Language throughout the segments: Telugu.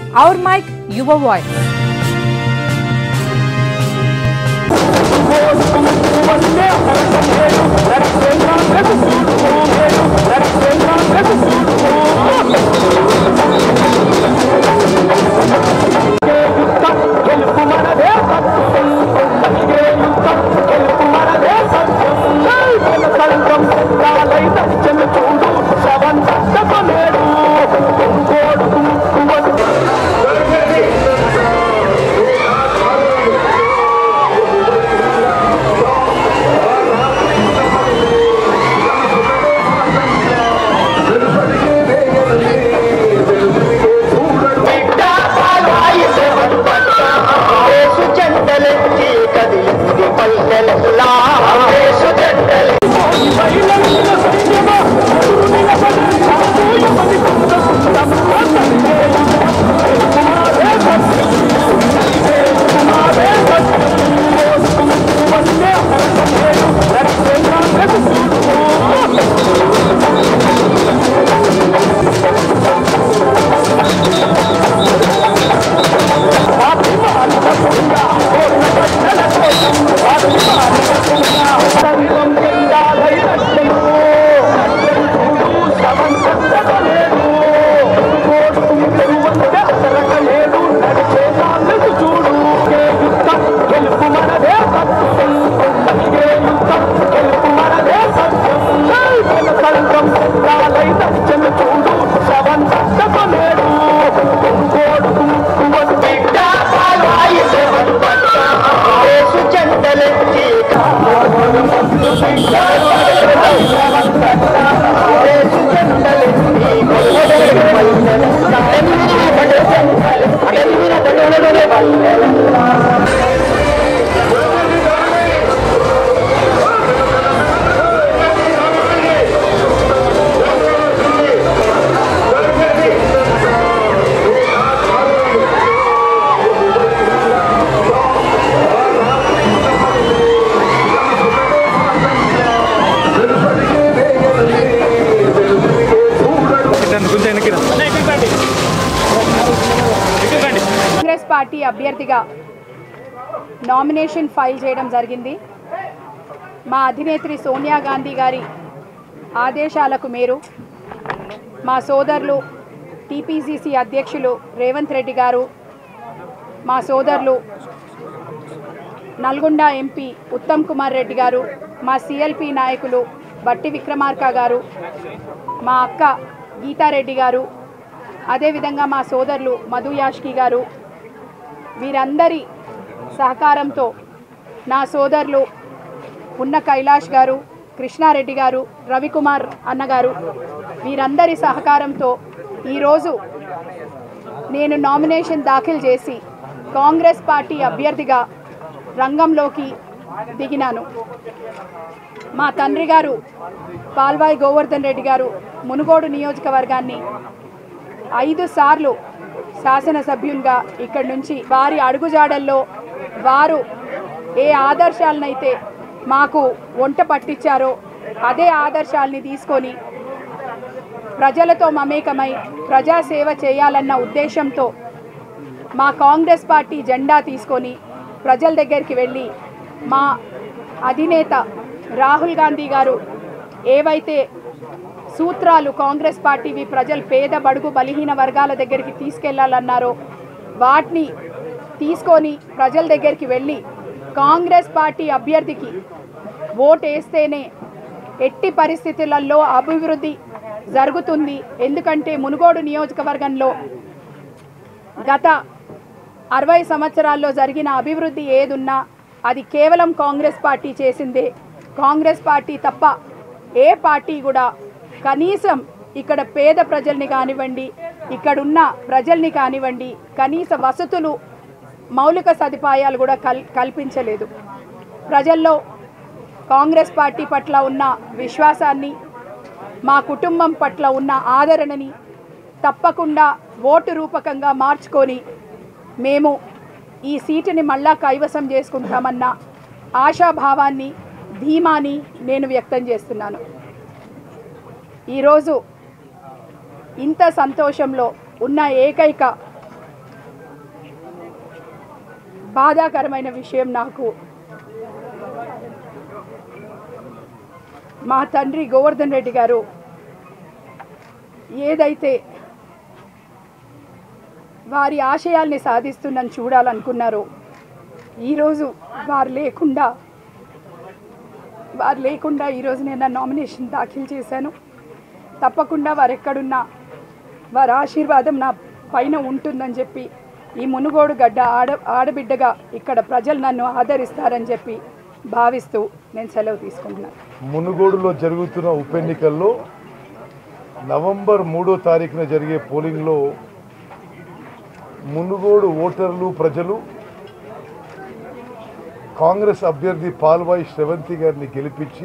Our mic, your voice. Congress party అభ్యర్థిగా నామినేషన్ ఫైల్ చేయడం జరిగింది మా అధినేత్రి సోనియా గాంధీ గారి ఆదేశాలకు మేరు మా సోదరులు టీపీసీసీ అధ్యక్షులు రేవంత్ రెడ్డి గారు మా సోదరులు నల్గొండ ఎంపీ ఉత్తమ్ కుమార్ రెడ్డి గారు మా సిఎల్పి నాయకులు బట్టి విక్రమార్క గారు మా అక్క గీతారెడ్డి గారు అదేవిధంగా మా సోదరులు మధు యాష్కి గారు వీరందరి సహకారంతో నా సోదరులు ఉన్న కైలాష్ గారు కృష్ణారెడ్డి గారు రవికుమార్ అన్నగారు వీరందరి సహకారంతో ఈరోజు నేను నామినేషన్ దాఖలు చేసి కాంగ్రెస్ పార్టీ అభ్యర్థిగా రంగంలోకి దిగినాను మా తండ్రి గారు పాల్వాయి గోవర్ధన్ రెడ్డి గారు మునుగోడు నియోజకవర్గాన్ని ఐదు సార్లు శాసనసభ్యులుగా ఇక్కడి నుంచి వారి అడుగుజాడల్లో వారు ఏ ఆదర్శాలనైతే మాకు వంట పట్టించారో అదే ఆదర్శాలని తీసుకొని ప్రజలతో మమేకమై ప్రజాసేవ చేయాలన్న ఉద్దేశంతో మా కాంగ్రెస్ పార్టీ జెండా తీసుకొని ప్రజల దగ్గరికి వెళ్ళి మా అధినేత రాహుల్ గాంధీ గారు ఏవైతే సూత్రాలు కాంగ్రెస్ పార్టీవి ప్రజలు పేద బడుగు బలహీన వర్గాల దగ్గరికి తీసుకెళ్లాలన్నారో వాటిని తీసుకొని ప్రజల దగ్గరికి వెళ్ళి కాంగ్రెస్ పార్టీ అభ్యర్థికి ఓటు వేస్తేనే ఎట్టి పరిస్థితులలో అభివృద్ధి జరుగుతుంది ఎందుకంటే మునుగోడు నియోజకవర్గంలో గత అరవై సంవత్సరాల్లో జరిగిన అభివృద్ధి ఏదున్నా అది కేవలం కాంగ్రెస్ పార్టీ చేసిందే కాంగ్రెస్ పార్టీ తప్ప ఏ పార్టీ కూడా కనీసం ఇక్కడ పేద ప్రజల్ని కానివ్వండి ఇక్కడున్న ప్రజల్ని కానివ్వండి కనీస వసతులు మౌలిక సదుపాయాలు కూడా కల్ కల్పించలేదు ప్రజల్లో కాంగ్రెస్ పార్టీ పట్ల ఉన్న విశ్వాసాన్ని మా కుటుంబం పట్ల ఉన్న ఆదరణని తప్పకుండా ఓటు రూపకంగా మార్చుకొని మేము ఈ సీటుని మళ్ళా కైవసం చేసుకుంటామన్న ఆశాభావాన్ని ధీమాని నేను వ్యక్తం చేస్తున్నాను ఈరోజు ఇంత సంతోషంలో ఉన్న ఏకైక బాధాకరమైన విషయం నాకు మా తండ్రి గోవర్ధన్ రెడ్డి గారు ఏదైతే వారి ఆశయాల్ని సాధిస్తుందని చూడాలనుకున్నారో ఈరోజు వారు లేకుండా వారు లేకుండా ఈరోజు నేను నా నామినేషన్ దాఖలు చేశాను తప్పకుండా వారు ఎక్కడున్నా వారి ఆశీర్వాదం నా పైన ఉంటుందని చెప్పి ఈ మునుగోడు గడ్డ ఆడ ఆడబిడ్డగా ఇక్కడ ప్రజలు నన్ను ఆదరిస్తారని చెప్పి భావిస్తూ నేను సెలవు తీసుకుంటున్నాను మునుగోడులో జరుగుతున్న ఉప ఎన్నికల్లో నవంబర్ మూడో తారీఖున జరిగే పోలింగ్లో మునుగోడు ఓటర్లు ప్రజలు కాంగ్రెస్ అభ్యర్థి పాల్వాయి శ్రవంతి గారిని గెలిపించి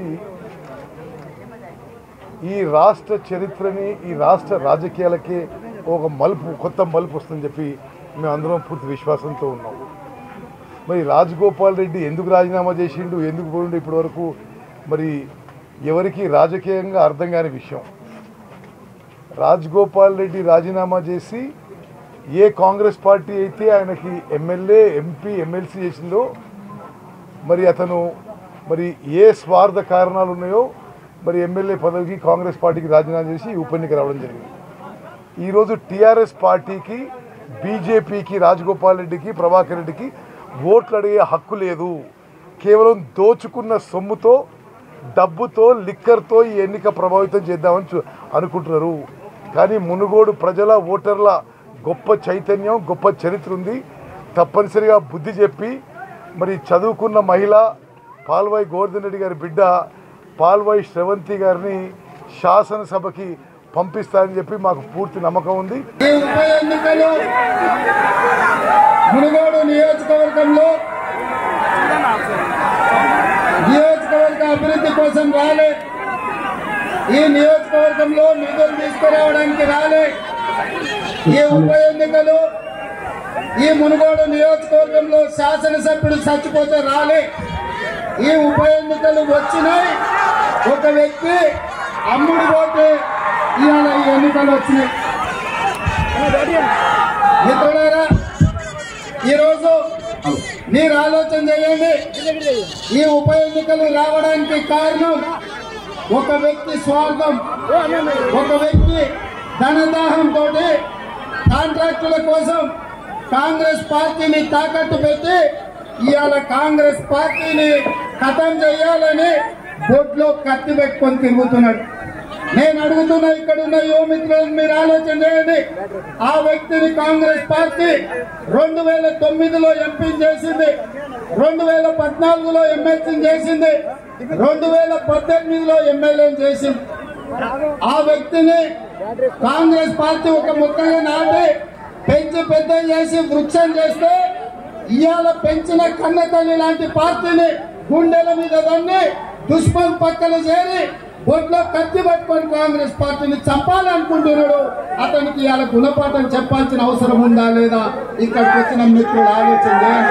ఈ రాష్ట్ర చరిత్రని ఈ రాష్ట్ర రాజకీయాలకే ఒక మలుపు కొత్త మలుపు వస్తుందని చెప్పి మేము అందరం పూర్తి విశ్వాసంతో ఉన్నాం మరి రాజగోపాల్ రెడ్డి ఎందుకు రాజీనామా చేసిండు ఎందుకు పోయిండు ఇప్పటి వరకు మరి ఎవరికి రాజకీయంగా అర్థం కాని విషయం రాజగోపాల్ రెడ్డి రాజీనామా చేసి ఏ కాంగ్రెస్ పార్టీ అయితే ఆయనకి ఎమ్మెల్యే ఎంపీ ఎమ్మెల్సీ చేసిందో మరి అతను మరి ఏ స్వార్థ కారణాలు ఉన్నాయో మరి ఎమ్మెల్యే పదవికి కాంగ్రెస్ పార్టీకి రాజీనామా చేసి ఈ ఉప ఎన్నిక రావడం జరిగింది ఈరోజు టీఆర్ఎస్ పార్టీకి బీజేపీకి రాజగోపాల్ రెడ్డికి ప్రభాకర్ రెడ్డికి ఓట్లు అడిగే హక్కు లేదు కేవలం దోచుకున్న సొమ్ముతో డబ్బుతో లిక్కర్తో ఈ ఎన్నిక ప్రభావితం చేద్దామని చూ- అనుకుంటున్నారు కానీ మునుగోడు ప్రజల ఓటర్ల గొప్ప చైతన్యం గొప్ప చరిత్ర ఉంది తప్పనిసరిగా బుద్ధి చెప్పి మరి చదువుకున్న మహిళ పాల్వాయి గోవర్ధన్ రెడ్డి గారి బిడ్డ పాల్వాయి శ్రవంతి గారిని శాసనసభకి పంపిస్తారని చెప్పి మాకు పూర్తి నమ్మకం ఉంది ఈ ఉప ఎన్నికలు మునుగోడు నియోజకవర్గంలో నియోజకవర్గ అభివృద్ధి కోసం రాలే ఈ నియోజకవర్గంలో నిధులు తీసుకురావడానికి రాలే ఈ ఉప ఎన్నికలు ఈ మునుగోడు నియోజకవర్గంలో శాసనసభ్యుడు చచ్చిపోతే రాలే ఈ ఉప ఎన్నికలు వచ్చినాయి ఒక వ్యక్తి అమ్ముడు పోతే ఇవాళ ఈ ఎన్నికలు వచ్చినాయి మిత్రులారా ఈరోజు మీరు ఆలోచన చేయండి ఈ ఉప ఎన్నికలు రావడానికి కారణం ఒక వ్యక్తి స్వార్థం ఒక వ్యక్తి ధనదాహంతో కాంట్రాక్టుల కోసం కాంగ్రెస్ పార్టీని తాకట్టు పెట్టి ఇవాళ కాంగ్రెస్ పార్టీని ఖతం చేయాలని బొడ్లో కత్తి పెట్టుకొని తిరుగుతున్నాడు నేను అడుగుతున్నా ఇక్కడ ఉన్న యువమిత్రులను మీరు ఆలోచన చేయండి ఆ వ్యక్తిని కాంగ్రెస్ పార్టీ రెండు వేల తొమ్మిదిలో ఎంపీ చేసింది రెండు వేల పద్నాలుగులో ఎమ్మెల్సీ చేసింది రెండు వేల పద్దెనిమిదిలో ఎమ్మెల్యే చేసింది ఆ వ్యక్తిని కాంగ్రెస్ పార్టీ ఒక మొక్కగా నాటి పెంచి పెద్ద చేసి వృక్షం చేస్తే ఇవాళ పెంచిన కన్న తల్లి లాంటి పార్టీని గుండెల మీద దన్ని దుష్మన్ పక్కన చేరి బొట్లో కత్తి పట్టుకొని కాంగ్రెస్ పార్టీని చంపాలనుకుంటున్నాడు అతనికి ఇవాళ గుణపాఠం చెప్పాల్సిన అవసరం ఉందా లేదా ఇక్కడికి వచ్చిన మిత్రులు ఆలోచన చేయండి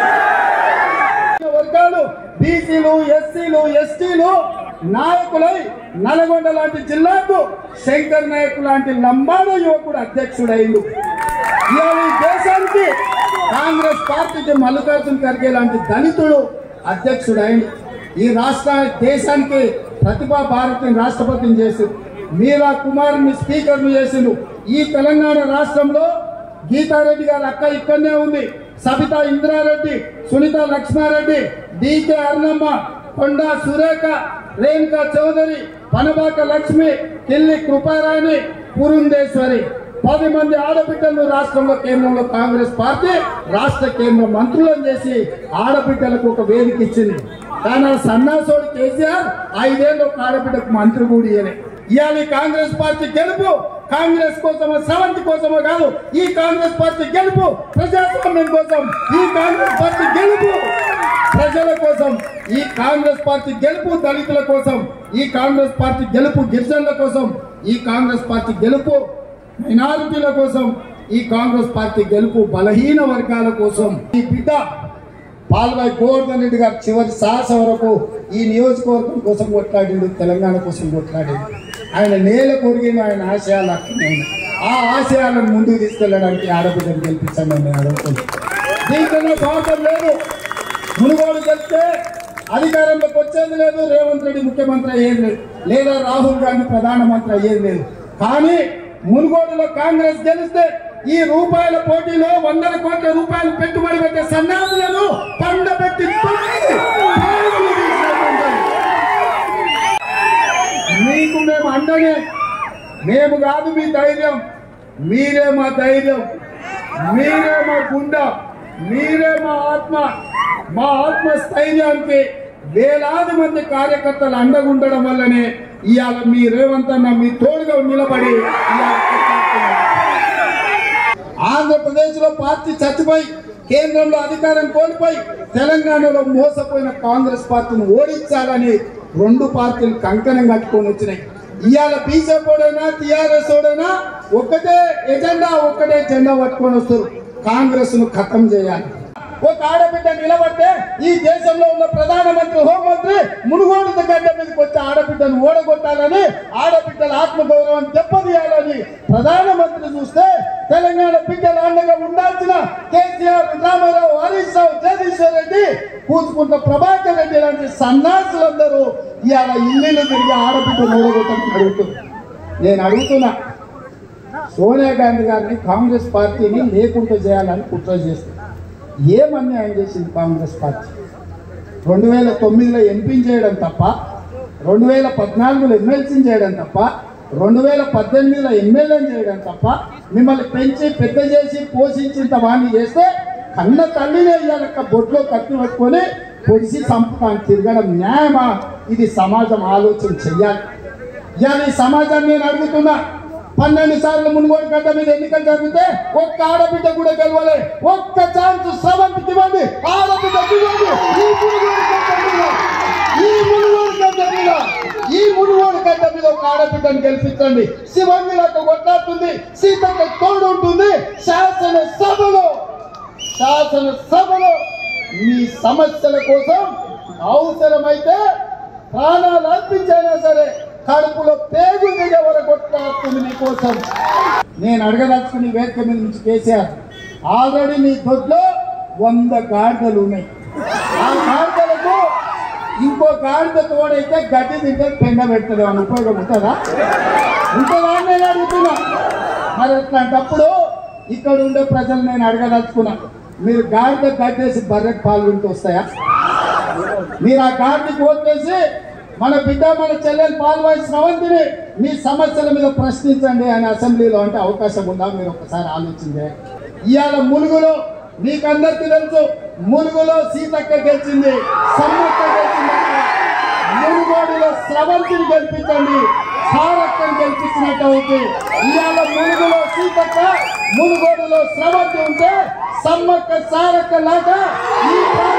వర్గాలు బీసీలు ఎస్సీలు ఎస్టీలు నాయకులై నల్గొండ లాంటి జిల్లాకు శంకర్ నాయక్ లాంటి లంబాడ యువకుడు అధ్యక్షుడైండు ఇవాళ ఈ దేశానికి కాంగ్రెస్ పార్టీకి మల్లికార్జున ఖర్గే లాంటి దళితుడు అధ్యక్షుడైండు ఈ రాష్ట్ర దేశానికి ప్రతిభా భారతిని రాష్ట్రపతిని చేసిండు మీరా కుమార్ని స్పీకర్ని చేసిండు ఈ తెలంగాణ రాష్ట్రంలో గీతారెడ్డి గారి అక్క ఇక్కడనే ఉంది సబితా ఇంద్రారెడ్డి సునీత లక్ష్మారెడ్డి డికే అర్ణమ్మ కొండా సురేఖ రేణుకా చౌదరి పనబాక లక్ష్మి కిల్లి కృపారాణి పురుందేశ్వరి పది మంది ఆడబిడ్డలు రాష్ట్రంలో కేంద్రంలో కాంగ్రెస్ పార్టీ రాష్ట్ర కేంద్ర మంత్రులను చేసి ఆడబిడ్డలకు ఒక వేదిక ఇచ్చింది కానీ ఆ సన్నాసోడు కేసీఆర్ ఐదేళ్ళు ఒక ఆడబిడ్డకు మంత్రి కూడా ఇయ్యలే ఇవాళ ఈ కాంగ్రెస్ పార్టీ గెలుపు కాంగ్రెస్ కోసమో సవంతి కోసమో కాదు ఈ కాంగ్రెస్ పార్టీ గెలుపు ప్రజాస్వామ్యం కోసం ఈ కాంగ్రెస్ పార్టీ గెలుపు ప్రజల కోసం ఈ కాంగ్రెస్ పార్టీ గెలుపు దళితుల కోసం ఈ కాంగ్రెస్ పార్టీ గెలుపు గిరిజనుల కోసం ఈ కాంగ్రెస్ పార్టీ గెలుపు మైనారిటీల కోసం ఈ కాంగ్రెస్ పార్టీ గెలుపు బలహీన వర్గాల కోసం ఈ బిడ్డ పాల్వాయి గోవర్ధన్ రెడ్డి గారు చివరి శ్వాస వరకు ఈ నియోజకవర్గం కోసం కొట్లాడిండు తెలంగాణ కోసం కొట్లాడిండు ఆయన నేల కొరిగిన ఆయన ఆశయాలు అక్కడే ఉన్నాయి. ఆ ఆశయాలను ముందుకు తీసుకెళ్ళడానికి ఆడబిడ్డను గెలిపించండి నేను అడుగుతున్నాను దీంట్లో భాగం లేదు మునుగోడు గెలిస్తే అధికారంలోకి వచ్చేది లేదు రేవంత్ రెడ్డి ముఖ్యమంత్రి అయ్యేది లేదు లేదా రాహుల్ గాంధీ ప్రధానమంత్రి అయ్యేది లేదు కానీ మునుగోడులో కాంగ్రెస్ గెలిస్తే ఈ రూపాయల పోటీలో వందల కోట్ల రూపాయలు పెట్టుబడి పెట్టే సన్యాసులను పండబెట్టి తొక్కి పావులు తీసినట్టుంటుంది. మీకు మేము అండనే మేము కాదు మీ ధైర్యం మీరే మా ధైర్యం మీరే మా గుండ మీరే మా ఆత్మ మా ఆత్మ స్థైర్యానికి వేలాది మంది కార్యకర్తలు అండగా ఉండడం వల్లనే ఇవాళ మీ రేవంత్ అన్న మీ తోడుగా నిలబడి ఇవాళ కొట్లాడుతున్నారు. ఆంధ్రప్రదేశ్ లో పార్టీ చచ్చిపోయి కేంద్రంలో అధికారం కోల్పోయి తెలంగాణలో మోసపోయిన కాంగ్రెస్ పార్టీని ఓడించాలని రెండు పార్టీలు కంకణం కట్టుకొని వచ్చినాయి ఇవాళ బీజేపీ ఓడైనా టిఆర్ఎస్ ఓడైనా ఒక్కటే ఎజెండా ఒక్కటే జెండా పట్టుకొని వస్తారు కాంగ్రెస్ ను ఖతం చేయాలి ఒక ఆడబిడ్డ నిలబడితే ఈ దేశంలో ఉన్న ప్రధానమంత్రి హోంమంత్రి మునుగోడు గడ్డ మీదకి వచ్చి ఆడబిడ్డను ఓడగొట్టాలని ఆడబిడ్డల ఆత్మగౌరవాన్ని దెబ్బతీయాలని ప్రధానమంత్రి చూస్తే తెలంగాణ బిడ్డల అండగా ఉండాల్సిన కేసీఆర్ రామారావు హరీష్ రావు జగదీశ్వర్ రెడ్డి కూచుకుంట ప్రభాకర్ రెడ్డి లాంటి సన్నాసులందరూ ఇవాళ ఇల్లు తిరిగి ఆడబిడ్డను ఓడగొట్టని అడుగుతున్నారు నేను అడుగుతున్నా సోనియా గాంధీ గారిని కాంగ్రెస్ పార్టీని లేకుండా చేయాలని కుట్ర చేస్తుంది ఏం అన్యాయం చేసింది కాంగ్రెస్ పార్టీ రెండు వేల తొమ్మిదిలో ఎంపీని చేయడం తప్ప రెండు వేల పద్నాలుగులో ఎమ్మెల్సీని చేయడం తప్ప రెండు వేల పద్దెనిమిదిలో ఎమ్మెల్యేని చేయడం తప్ప మిమ్మల్ని పెంచి పెద్ద చేసి పోషించినంత వాణ్ణి చేస్తే కన్న తల్లినే ఇయ్యాలక్క బొట్లో కత్తి పట్టుకొని పొడిసి చంపుతాను తిరగడం న్యాయమా ఇది సమాజం ఆలోచన చెయ్యాలి ఇవాళ ఈ సమాజాన్ని నేను అడుగుతున్నా పన్నెండు సార్లు మునుగోడు గడ్డ మీద ఎన్నికలు జరిగితే ఒక్క ఆడబిడ్డ కూడా గెలవలే ఒక్క ఛాన్స్ శ్రవంతికి ఇవ్వండి ఆడబిడ్డ ఇవ్వండి ఈ మునుగోడు గడ్డ మీద ఈ మునుగోడు గడ్డ మీద ఈ మునుగోడు గడ్డ మీద ఒక ఆడబిడ్డను గెలిపించండి శివంగిలకు కొట్లాడుతుంది సీతకు తోడు ఉంటుంది శాసన సభలో శాసన సభలో మీ సమస్యల కోసం అవసరమైతే ప్రాణాలు అర్పించైనా సరే కడుపులో పేగు దిగే వరకు కొట్లాడుతుంది మీకోసం నేను అడగదలుచుకుని వేదిక మీద నుంచి కేసీఆర్ ఆల్రెడీ నీ దొడ్లో వంద గాడిదలు ఉన్నాయి ఆ గాడిదలకు ఇంకో గాడిద తోడైతే గడ్డి తింటే పెండ పెడుతుంది అని ఉపయోగం ఉంటుందా ఉంటుందా అని నేను అడుగుతున్నా మరి అట్లాంటప్పుడు ఇక్కడ ఉండే ప్రజలు నేను అడగదలుచుకున్నా మీరు గాడిద గడ్డేసి బర్రెకి పాలు వింటూ వస్తాయా మీరు ఆ గాడికి ఓట్లేసి మన బిడ్డ మన చెల్లెలు పాల్వాయి స్రవంతిని మీ సమస్యల మీద ప్రశ్నించండి అని అసెంబ్లీలో అంటే అవకాశం ఉందా మీరు ఒకసారి ఆలోచించే ఇవాళ ములుగులో మీకందరికీ తెలుసు ములుగులో సీతక్క గెలిచింది సమ్మక్క గెలిచింది మునుగోడులో స్రవంతిని గెలిపించండి సారక్కని గెలిపించినట్టు అవుతుంది ఇవాళ మునుగులో సీతక్క మునుగోడులో స్రవంతి ఉంటే సమ్మక్క సారక్క లాగా ఈ ప్రాంతం